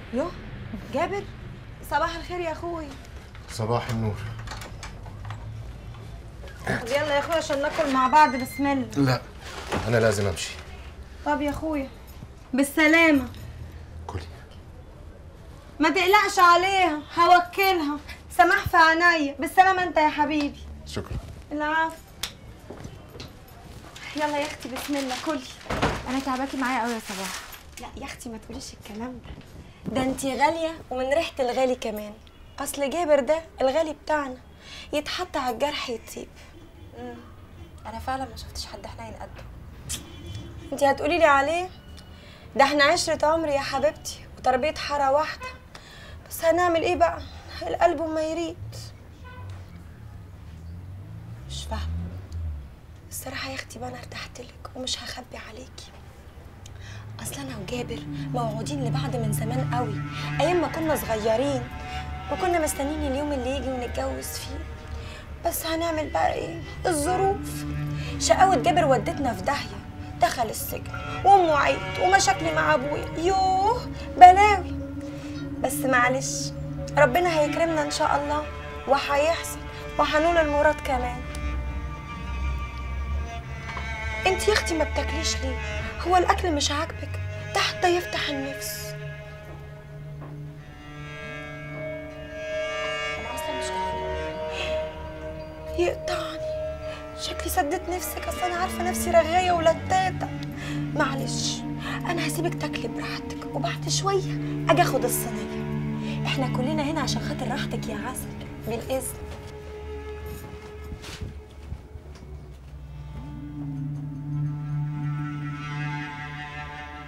يوه جابر صباح الخير يا اخوي صباح النور طب يلا يا اخويا عشان ناكل مع بعض بسم الله لا انا لازم امشي طب يا اخويا بالسلامة كلي ما تقلقش عليها هوكلها سماح في عينيا بالسلامة انت يا حبيبي شكرا العفو يلا يا اختي بسم الله كلي انا تعباكي معايا قوي يا صباح لا يا اختي ما تقوليش الكلام ده ده انتي غالية ومن ريحة الغالي كمان اصل جابر ده الغالي بتاعنا يتحط على الجرح يطيب انا فعلا ما شفتش حد حنين قده انتي هتقولي لي عليه ده احنا عشرة عمر يا حبيبتي وتربية حارة واحدة بس هنعمل ايه بقى القلب ما يريد مش فاهمة الصراحة يا اختي بقى انا ارتحت لك ومش هخبي عليكي اصل انا وجابر موعودين لبعض من زمان قوي ايام ما كنا صغيرين وكنا مستنيين اليوم اللي يجي ونتجوز فيه بس هنعمل بقى ايه الظروف شقاوة جابر ودتنا في داهية دخل السجن وامه عيط ومشاكلي مع ابويا يوه بلاوي بس معلش ربنا هيكرمنا ان شاء الله وهيحصل وهنول المراد كمان انت يا اختي ما بتاكليش ليه هو الاكل مش عاجبك ده حتى يفتح النفس انا اصلا مش جعانه يقطعني شكلي سدت نفسك اصل انا عارفه نفسي رغايه ولتاته معلش انا هسيبك تاكلي براحتك وبعد شويه اجي اخد الصينيه احنا كلنا هنا عشان خاطر راحتك يا عسل بالاذن